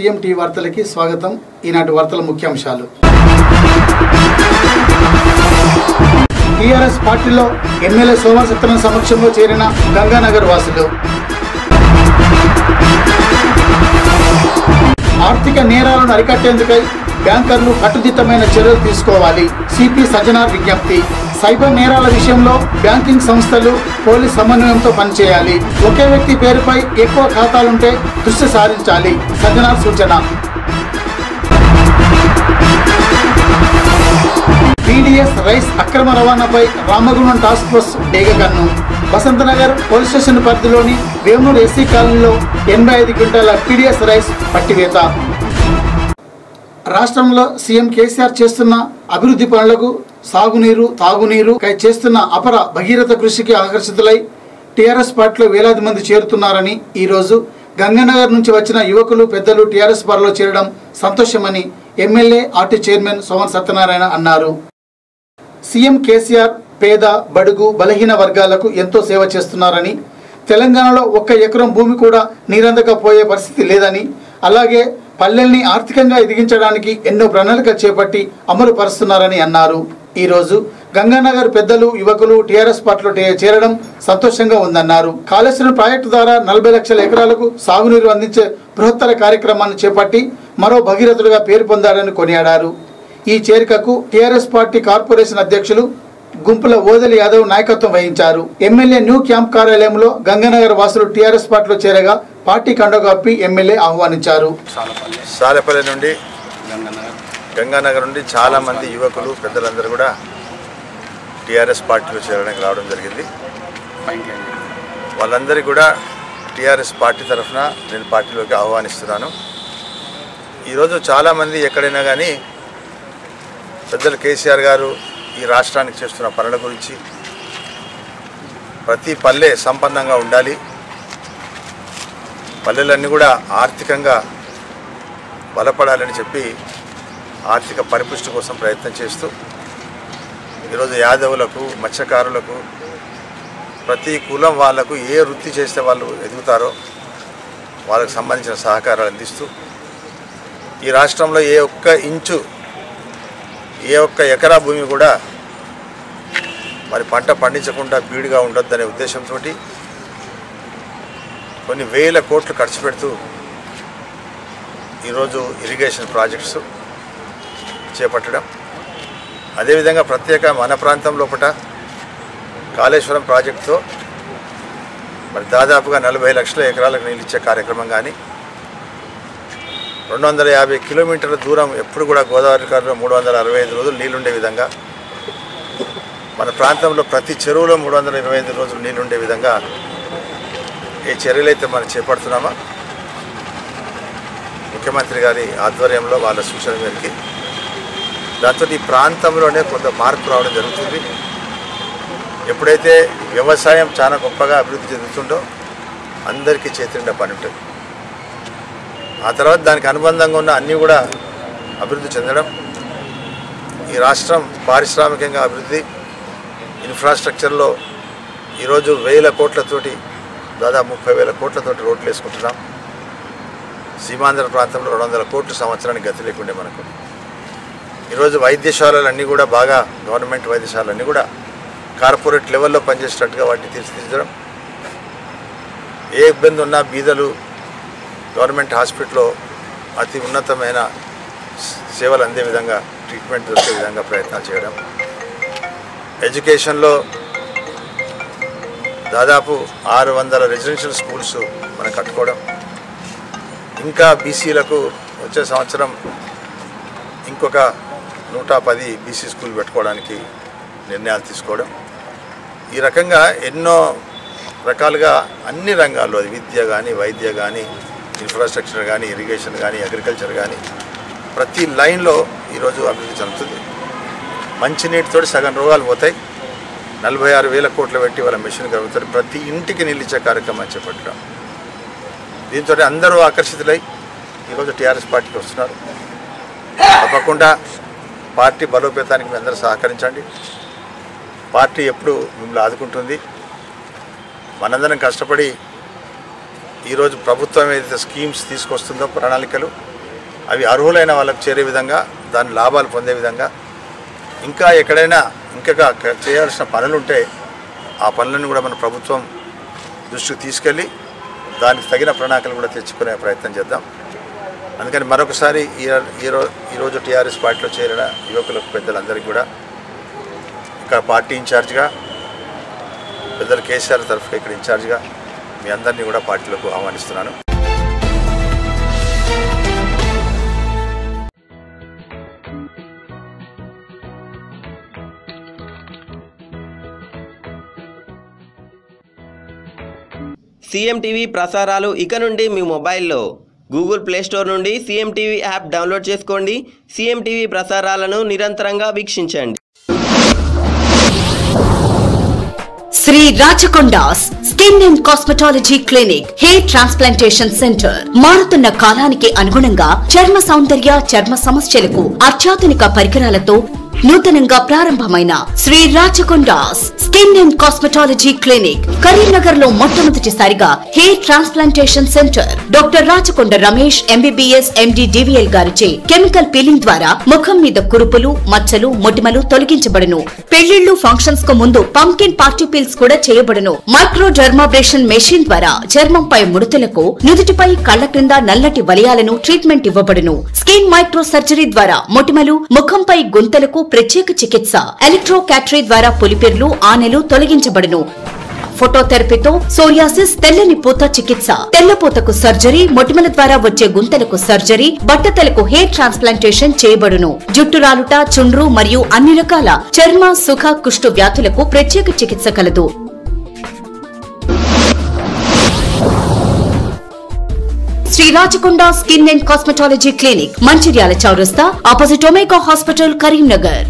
CM tea వార్తలకి స్వాగతం ఈనాటి వార్తల ముఖ్యాంశాలు టీఆర్ఎస్ పార్టీలో ఎమ్మెల్యే సోమర్ సత్యన సమక్షంలో చేరిన గంగానగర్ వాసులు ఆర్థిక నేరాలను అరికట్టేందుకై బ్యాంకర్లు కట్టుదిట్టమైన చర్యలు తీసుకోవాలి సిపి సజ్జనార్ విజ్ఞప్తి సైబర్ నేరాల విషయంలో బ్యాంకింగ్ సంస్థలు పోలీస్ సమన్వయంతో పనిచేయాలి ఒకే వ్యక్తి పేరుపై ఎక్కువ ఖాతాలుంటే దృష్టి సారించాలి సజ్జనార్ సూచన పీడీఎస్ రైస్ అక్రమ రవాణాపై రామగుండం టాస్క్ ఫోర్స్ డేగకన్ను వసంతనగర్ పోలీస్ స్టేషన్ పరిధిలోని వేమూరు ఎస్సీ కాలనీలో ఎనభై ఐదు క్వింటాల పీడీఎస్ రైస్ పట్టివేత రాష్ట్రంలో సీఎం కేసీఆర్ చేస్తున్న అభివృద్ధి పనులకు సాగునీరు తాగునీరు కై చేస్తున్న అపర భగీరథ కృషికి ఆకర్షితులై టీఆర్ఎస్ పార్టీలో వేలాది మంది చేరుతున్నారని ఈరోజు గంగానగర్ నుంచి వచ్చిన యువకులు పెద్దలు టీఆర్ఎస్ పార్టీలో చేరడం సంతోషమని MLA RT chairman Soman Satyanarayana అన్నారు సీఎం కేసీఆర్ పేద బడుగు బలహీన వర్గాలకు ఎంతో సేవ చేస్తున్నారని తెలంగాణలో ఒక్క ఎకరం భూమి కూడా నీరందకపోయే పరిస్థితి లేదని అలాగే పల్లెల్ని ఆర్థికంగా ఎదిగించడానికి ఎన్నో ప్రణాళికలు చేపట్టి అమలు పరుస్తున్నారని అన్నారు ఈరోజు గంగానగర్ పెద్దలు యువకులు టీఆర్ఎస్ పార్టీలో టే- చేరడం సంతోషంగా ఉందన్నారు కాళేశ్వరం ప్రాజెక్టు ద్వారా నలభై లక్షల ఎకరాలకు సాగునీరు అందించే బృహత్తర కార్యక్రమాన్ని చేపట్టి మరో భగీరథుడుగా పేరు పొందారని కొనియాడారు ఈ చేరికకు టీఆర్ఎస్ పార్టీ కార్పొరేషన్ అధ్యక్షులు గుంపుల ఓదలి యాదవ్ నాయకత్వం వహించారు ఎమ్మెల్యే న్యూ క్యాంప్ కార్యాలయంలో గంగానగర్ వాసులు టీఆర్ఎస్ పార్టీలో చేరగా పార్టీ కండగప్పి ఎమ్మెల్యే ఆహ్వానించారు సాలపల్లి నుండి గంగానగర్ నుండి చాలా మంది యువకులు పెద్దలందరూ కూడా టీఆర్ఎస్ పార్టీలో చేరడానికి రావడం జరిగింది వాళ్ళందరికీ కూడా టీఆర్ఎస్ పార్టీ తరఫున నేను పార్టీలోకి ఆహ్వానిస్తున్నాను ఈరోజు చాలామంది ఎక్కడైనా కానీ పెద్దలు కేసీఆర్ గారు ఈ రాష్ట్రానికి చేస్తున్న పనుల గురించి ప్రతి పల్లె సంపన్నంగా ఉండాలి పల్లెలన్నీ కూడా ఆర్థికంగా బలపడాలని చెప్పి ఆర్థిక పరిపుష్టి కోసం ప్రయత్నం చేస్తూ ఈరోజు యాదవులకు మత్స్యకారులకు ప్రతి కులం వాళ్లకు ఏ వృత్తి చేస్తే వాళ్ళు ఎదుగుతారో వాళ్ళకు సంబంధించిన సహకారాలు అందిస్తూ ఈ రాష్ట్రంలో ఏ ఒక్క ఇంచు ఏ ఒక్క ఎకరా భూమి కూడా మరి పంట పండించకుండా బీడుగా ఉండొద్దనే ఉద్దేశంతో కొన్ని వేల కోట్లు ఖర్చు పెడుతూ ఈరోజు ఇరిగేషన్ ప్రాజెక్ట్స్ చేపట్టడం అదేవిధంగా ప్రత్యేక మన ప్రాంతం లోపల కాళేశ్వరం ప్రాజెక్టుతో మరి దాదాపుగా నలభై లక్షల ఎకరాలకు నీళ్ళు ఇచ్చే కార్యక్రమం కానీ రెండు వందల యాభై కిలోమీటర్ల దూరం ఎప్పుడు కూడా గోదావరి కాలంలో మూడు వందల అరవై ఐదు రోజులు నీళ్ళుండే విధంగా మన ప్రాంతంలో ప్రతి చెరువులో మూడు వందల ఇరవై ఐదు రోజులు నీళ్ళుండే విధంగా ఏ చర్యలైతే మనం చేపడుతున్నామో ముఖ్యమంత్రి గారి ఆధ్వర్యంలో వాళ్ళ సూచన మేరకి దాంతో ఈ ప్రాంతంలోనే కొంత మార్పు రావడం జరుగుతుంది ఎప్పుడైతే వ్యవసాయం చాలా గొప్పగా అభివృద్ధి చెందుతుందో అందరికీ చేతిండా పని ఉంటుంది ఆ తర్వాత దానికి అనుబంధంగా ఉన్న అన్నీ కూడా అభివృద్ధి చెందడం ఈ రాష్ట్రం పారిశ్రామికంగా అభివృద్ధి ఇన్ఫ్రాస్ట్రక్చర్లో ఈరోజు వేల కోట్లతోటి దాదాపు ముప్పై వేల కోట్లతోటి రోడ్లు వేసుకుంటున్నాం సీమాంధ్ర ప్రాంతంలో రెండు వందల కోట్ల సంవత్సరానికి గతి లేకుండే మనకు ఈరోజు వైద్యశాలలన్నీ కూడా బాగా గవర్నమెంట్ వైద్యశాలన్నీ కూడా కార్పొరేట్ లెవెల్లో పనిచేసేటట్టుగా వాటిని తీర్చిదిద్దడం ఏ ఇబ్బంది ఉన్నా బీదలు గవర్నమెంట్ హాస్పిటల్లో అతి ఉన్నతమైన సేవలు అందే విధంగా ట్రీట్మెంట్ దొరికే విధంగా ప్రయత్నాలు చేయడం ఎడ్యుకేషన్లో దాదాపు ఆరు వందల రెసిడెన్షియల్ స్కూల్స్ మనం కట్టుకోవడం ఇంకా బీసీలకు వచ్చే సంవత్సరం ఇంకొక నూట పది బీసీ స్కూల్ పెట్టుకోవడానికి నిర్ణయాలు తీసుకోవడం ఈ రకంగా ఎన్నో రకాలుగా అన్ని రంగాల్లో అది విద్య కానీ వైద్య కానీ ఇన్ఫ్రాస్ట్రక్చర్ కానీ ఇరిగేషన్ కానీ అగ్రికల్చర్ కానీ ప్రతి లైన్లో ఈరోజు అభివృద్ధి చెందుతుంది మంచినీటితో సగం రోగాలు పోతాయి నలభై ఆరు వేల కోట్లు పెట్టి వాళ్ళ మిషన్ కలుగుతారు ప్రతి ఇంటికి నిలిచే కార్యక్రమం చేపట్టడం దీంతో అందరూ ఆకర్షితులై ఈరోజు టీఆర్ఎస్ పార్టీకి వస్తున్నారు తప్పకుండా పార్టీ బలోపేతానికి మీ అందరూ సహకరించండి పార్టీ ఎప్పుడు మిమ్మల్ని ఆదుకుంటుంది మనందరం కష్టపడి ఈరోజు ప్రభుత్వం ఏదైతే స్కీమ్స్ తీసుకొస్తుందో ప్రణాళికలు అవి అర్హులైన వాళ్ళకు చేరే విధంగా దాని లాభాలు పొందే విధంగా ఇంకా ఎక్కడైనా ఇంకా చేయాల్సిన పనులు ఉంటే ఆ పనులను కూడా మన ప్రభుత్వం దృష్టికి తీసుకెళ్ళి దానికి తగిన ప్రణాళికలు కూడా తెచ్చుకునే ప్రయత్నం చేద్దాం అందుకని మరొకసారి ఈ ఈరో ఈరోజు టీఆర్ఎస్ పార్టీలో చేరిన యువకులకు పెద్దలందరికీ కూడా ఇక్కడ పార్టీ ఇన్ఛార్జ్గా పెద్దలు కేసీఆర్ తరఫున ఇక్కడ ఇన్ఛార్జ్గా మీ అందరినీ కూడా పార్టీలోకి ఆహ్వానిస్తున్నాను సీఎం టీవీ ప్రసారాలు ఇక నుండి మీ మొబైల్లో గూగుల్ ప్లే స్టోర్ నుండి సీఎం టీవీ యాప్ డౌన్లోడ్ చేసుకోండి సీఎం టీవీ ప్రసారాలను నిరంతరంగా వీక్షించండి Shri Rachakondas skin and cosmetology clinic hair transplantation centre మారుతున్న కాలానికి అనుగుణంగా చర్మ సౌందర్య చర్మ సమస్యలకు అత్యాధునిక పరికరాలతో నూతనంగా ప్రారంభమైన Shri Rachakondas skin and cosmetology clinic Karimnagar లో మొట్టమొదటిసారిగా hair transplantation centre doctor Rachakonda Ramesh MBBS MD DVL గారిచే కెమికల్ పీలింగ్ ద్వారా ముఖం మీద కురుపులు మచ్చలు మొటిమలు తొలగించబడును పెళ్లిళ్లు ఫంక్షన్స్ కు ముందు పంకిన్ పార్టీ పీల్స్ కూడా చేయబడును మైక్రో డర్మాబ్రేషన్ మెషిన్ ద్వారా చర్మంపై ముడతలకు నుదుటిపై కళ్ల క్రింద నల్లటి వలయాలను ట్రీట్మెంట్ ఇవ్వబడును స్కిన్ మైక్రో సర్జరీ ద్వారా మొటిమలు ముఖంపై గుంతలకు ప్రత్యేక చికిత్స ఎలక్ట్రో క్యాటరీ ద్వారా పులిపిర్లు ఆనెలు తొలగించబడును ఫోటోథెరపీతో సోరియాసిస్ తెల్లని పూత చికిత్స తెల్లపూతకు సర్జరీ మొటిమల ద్వారా వచ్చే గుంతలకు సర్జరీ బట్టతలకు హెయిర్ ట్రాన్స్ప్లాంటేషన్ చేయబడును జుట్టు రాలుట చుండ్రు మరియు అన్ని రకాల చర్మ సుఖ కుష్టు వ్యాధులకు ప్రత్యేక చికిత్స కలదు Shri Rachakonda skin and cosmetology clinic Mancherial Chowrasta opposite Omega hospital Karimnagar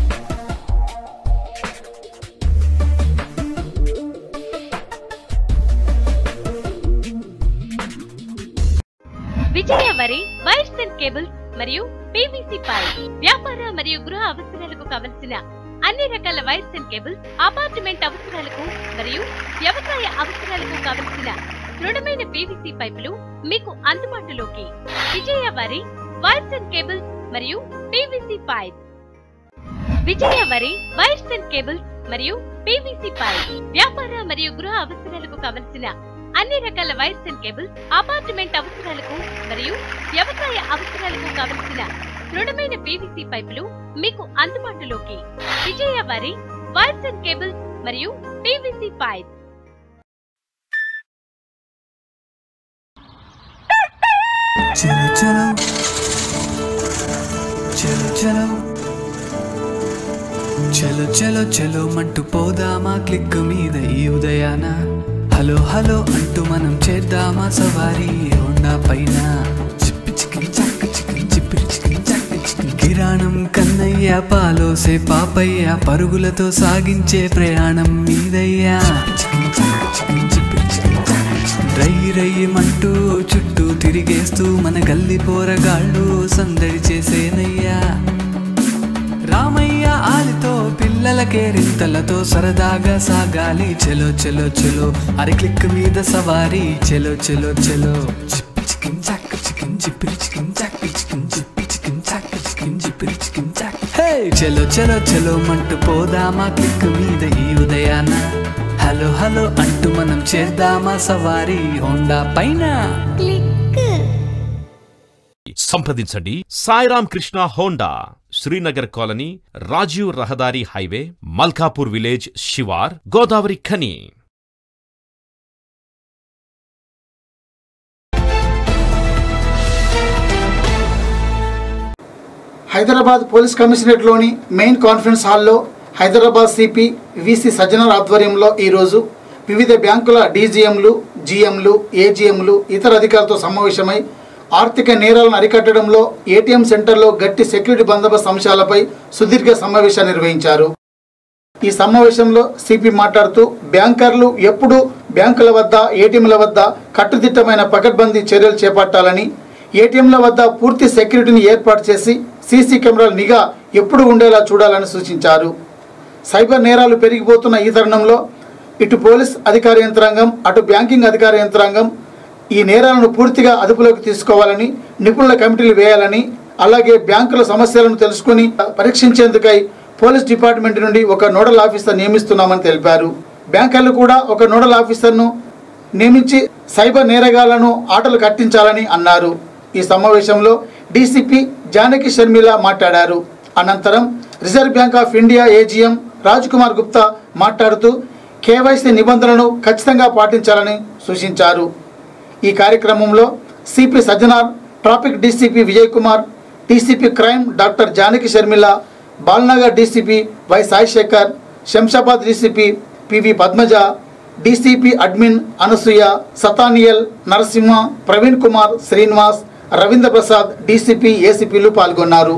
Vijaya వరి వైర్స్ అండ్ కేబుల్స్ మరియు పీవీసీ పైప్ వ్యాపార మరియు గృహ అవసరాలకు కావలసిన అన్ని రకాల వైర్స్ అండ్ కేబుల్స్ అపార్ట్మెంట్ అవసరాలకు మరియు వ్యవసాయ అవసరాలకు కావలసిన దృఢమైన పీవీసీ పైపులు మీకు అందుబాటులోకి విజయ వరి వైర్స్ అండ్ కేబుల్స్ మరియు పీవీసీ పైప్ విజయ వరి వైర్స్ అండ్ కేబుల్స్ మరియు పీవీసీ పైప్ వ్యాపార మరియు గృహ అవసరాలకు కావలసిన అన్ని రకాల వైర్స్ అండ్ కేబుల్స్ అపార్ట్మెంట్ అవసరాలకు మరియు వ్యవసాయ అవసరాలకు కావలసిన దృఢమైన పీవీసీ పైపులు మీకు అందుబాటులోకి విజయ వారి వైర్స్ అండ్ కేబుల్స్ మరియు పీవీసీ పైప్ చలో చలో చలో చలో చలో చలో చలో మంటూ పోదామా క్లిక్ మీద ఈ ఉదయాన హలో హలో అంటూ మనం చేద్దామా సవారీ హోండా పైన చిప్పి చికిన్ చక్క చికిన్ చిప్పిరి చికిన్ చక్క చికిన్ కిరాణం కన్నయ్య పాలోసే పాపయ్య పరుగులతో సాగించే ప్రయాణం మీదయ్యా చికిన్ చక్క చికిన్ చిప్పిరి చికిన్ చక్క చికిన్ రై రయ్యమంటూ చుట్టూ తిరిగేస్తూ మన గల్లి పోరగాళ్ళు సందడి చేసేనయ్యా రామయ్య ఆలితో పిల్లలకే రింతలతో సరదాగా సాగాలి చెలో చెలో చెలో అరి క్లిక్ మీద సవారీ చెలో చెలో చెలో చిప్పి చికిన్ చాక్ చికిన్ చిప్పిరి చికిన్ చాక్ చికిన్ చిప్పి చికిన్ చాక్ చికిన్ చిప్పిరి చికిన్ చాక్ హే చెలో చెలో చెలో మంటూ పోదామా క్లిక్ మీద ఈ ఉదయాన హలో హలో అంటూ మనం చేద్దామా సవారీ హోండా పైన సంప్రదించండి సాయిరామ్ కృష్ణ హోండా శ్రీనగర్ కాలనీ రాజీవ్ రహదారి హైవే మల్కాపూర్ విలేజ్ శివార్ గోదావరి ఖని హైదరాబాద్ పోలీస్ కమిషనరేట్లోని మెయిన్ కాన్ఫరెన్స్ హాల్లో హైదరాబాద్ సిపి విసి సజ్జనర్ ఆధ్వర్యంలో ఈరోజు వివిధ బ్యాంకుల డీజీఎంలు జీఎంలు ఏజీఎంలు ఇతర అధికారులతో సమావేశమై ఆర్థిక నేరాలను అరికట్టడంలో ఏటీఎం సెంటర్లో గట్టి సెక్యూరిటీ బందోబస్తు అంశాలపై సుదీర్ఘ సమావేశాన్ని నిర్వహించారు ఈ సమావేశంలో సిపి మాట్లాడుతూ బ్యాంకర్లు ఎప్పుడు బ్యాంకుల వద్ద ఏటీఎంల వద్ద కట్టుదిట్టమైన పకడ్బందీ చర్యలు చేపట్టాలని ఏటీఎంల వద్ద పూర్తి సెక్యూరిటీని ఏర్పాటు చేసి సీసీ కెమెరాల నిఘా ఎప్పుడు ఉండేలా చూడాలని సూచించారు సైబర్ నేరాలు పెరిగిపోతున్న ఈ తరుణంలో ఇటు పోలీస్ అధికార యంత్రాంగం అటు బ్యాంకింగ్ అధికార యంత్రాంగం ఈ నేరాలను పూర్తిగా అదుపులోకి తీసుకోవాలని నిపుణుల కమిటీలు వేయాలని అలాగే బ్యాంకుల సమస్యలను తెలుసుకుని పరీక్షించేందుకై పోలీస్ డిపార్ట్మెంట్ నుండి ఒక నోడల్ ఆఫీసర్ నియమిస్తున్నామని తెలిపారు బ్యాంకర్లు కూడా ఒక నోడల్ ఆఫీసర్ను నియమించి సైబర్ నేరగాళ్లను ఆటలు కట్టించాలని అన్నారు ఈ సమావేశంలో డీసీపీ జానకి షర్మిల మాట్లాడారు అనంతరం Reserve Bank of India AGM Raj Kumar Gupta మాట్లాడుతూ కేవైసీ నిబంధనలను ఖచ్చితంగా పాటించాలని సూచించారు ఈ కార్యక్రమంలో CP Sajjanar traffic DCP Vijay Kumar DCP crime doctor Janaki Sharmila Balanagar DCP Y Saisekhar Shamshabad DCP PV Padmaja DCP admin Anasuya Sathaniel Narasimha Praveen Kumar Srinivas Ravindra Prasad DCP ఏసీపీలు పాల్గొన్నారు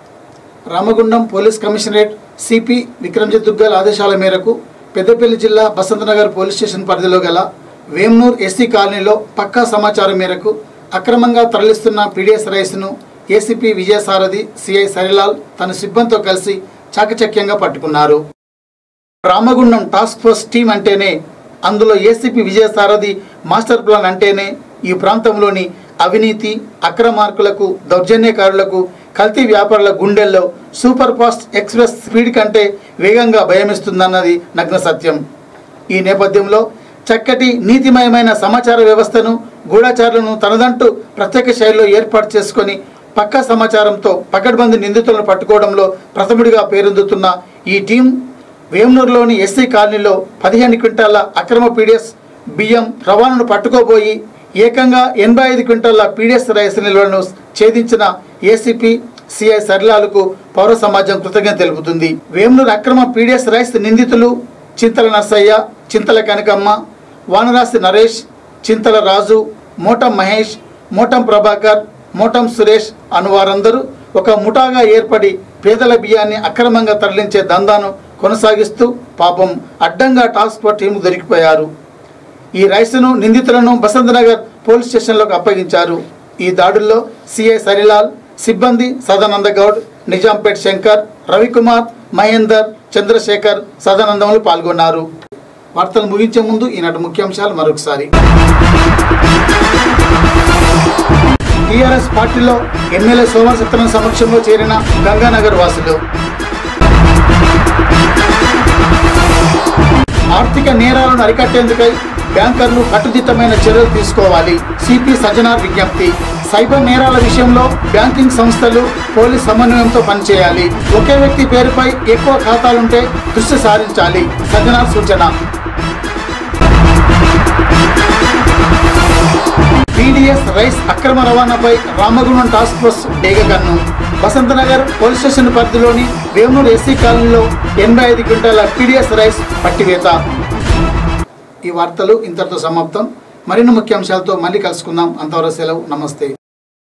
Ramagundam police commissionerate CP Vikramjit Duggal ఆదేశాల మేరకు పెద్దపల్లి జిల్లా బసంతనగర్ పోలీస్ స్టేషన్ పరిధిలో గల వేమ్నూర్ ఎస్సీ కాలనీలో పక్కా సమాచారం మేరకు అక్రమంగా తరలిస్తున్న పీడిఎస్ రైస్ను ఏసీపీ విజయసారథి సిఐ సరిలాల్ తన సిబ్బందితో కలిసి చాకచక్యంగా పట్టుకున్నారు రామగుండం టాస్క్ ఫోర్స్ టీం అంటేనే అందులో ఏసీపీ విజయసారథి మాస్టర్ ప్లాన్ అంటేనే ఈ ప్రాంతంలోని అవినీతి అక్రమార్కులకు దౌర్జన్యకారులకు కల్తీ వ్యాపారుల గుండెల్లో సూపర్ ఫాస్ట్ ఎక్స్ప్రెస్ స్పీడ్ కంటే వేగంగా భయమిస్తుందన్నది నగ్న సత్యం ఈ నేపథ్యంలో చక్కటి నీతిమయమైన సమాచార వ్యవస్థను గూఢచారులను తనదంటూ ప్రత్యేక శైలిలో ఏర్పాటు చేసుకొని పక్కా సమాచారంతో పకడ్బందీ నిందితులను పట్టుకోవడంలో ప్రథముడిగా పేరొందుతున్న ఈ టీం వేమనూరులోని ఎస్సీ కాలనీలో పదిహేను క్వింటాల అక్రమ పీడిఎస్ బియ్యం రవాణాను పట్టుకోబోయి ఏకంగా ఎనభై ఐదు క్వింటాల పీడిఎస్ రైస్ నిల్వలను ఛేదించిన ఏసీపీ సిఐ సరిలాలకు పౌర సమాజం కృతజ్ఞత తెలుపుతుంది వేమనూరు అక్రమ పీడిఎస్ రైస్ నిందితులు చింతల నర్సయ్య చింతల కనకమ్మ వానరాశి నరేష్ చింతల రాజు మోటం మహేష్ మోటం ప్రభాకర్ మోటం సురేష్ అను వారందరూ ఒక ముఠాగా ఏర్పడి పేదల బియ్యాన్ని అక్రమంగా తరలించే దందాను కొనసాగిస్తూ పాపం అడ్డంగా టాస్క్ ఫోర్స్ టీంకు దొరికిపోయారు ఈ రైసును నిందితులను బసంతనగర్ పోలీస్ స్టేషన్లోకి అప్పగించారు ఈ దాడుల్లో సిఐ సరిలాల్ సిబ్బంది సదానంద గౌడ్ నిజాంపేట్ శంకర్ రవికుమార్ మహేందర్ చంద్రశేఖర్ సదానందములు పాల్గొన్నారు వార్తలు ముగించే ముందు ఈనాటి ముఖ్యాంశాలు మరొకసారి టీఆర్ఎస్ పార్టీలో ఎమ్మెల్యే సోమశక్తనం సమక్షంలో చేరిన గంగానగర్ వాసులు ఆర్థిక నేరాలను అరికట్టేందుకై బ్యాంకర్లు కట్టుదిట్టమైన చర్యలు తీసుకోవాలి సిపి సజ్జనార్ విజ్ఞప్తి సైబర్ నేరాల విషయంలో బ్యాంకింగ్ సంస్థలు పోలీస్ సమన్వయంతో పనిచేయాలి ఒకే వ్యక్తి పేరుపై ఎక్కువ ఖాతాలుంటే దృష్టి సారించాలి సజ్జనార్ సూచన పీడీఎస్ రైస్ అక్రమ రవాణాపై రామగుండం టాస్క్ ఫోర్స్ డేగకన్ను వసంతనగర్ పోలీస్ స్టేషన్ పరిధిలోని వేమూరు ఎస్సీ కాలనీలో ఎనభై ఐదు క్వింటాల పీడీఎస్ రైస్ పట్టివేత ఈ వార్తలు ఇంతటితో సమాప్తం మరిన్ని ముఖ్యాంశాలతో మళ్ళీ కలుసుకుందాం అంతవరకు సెలవు నమస్తే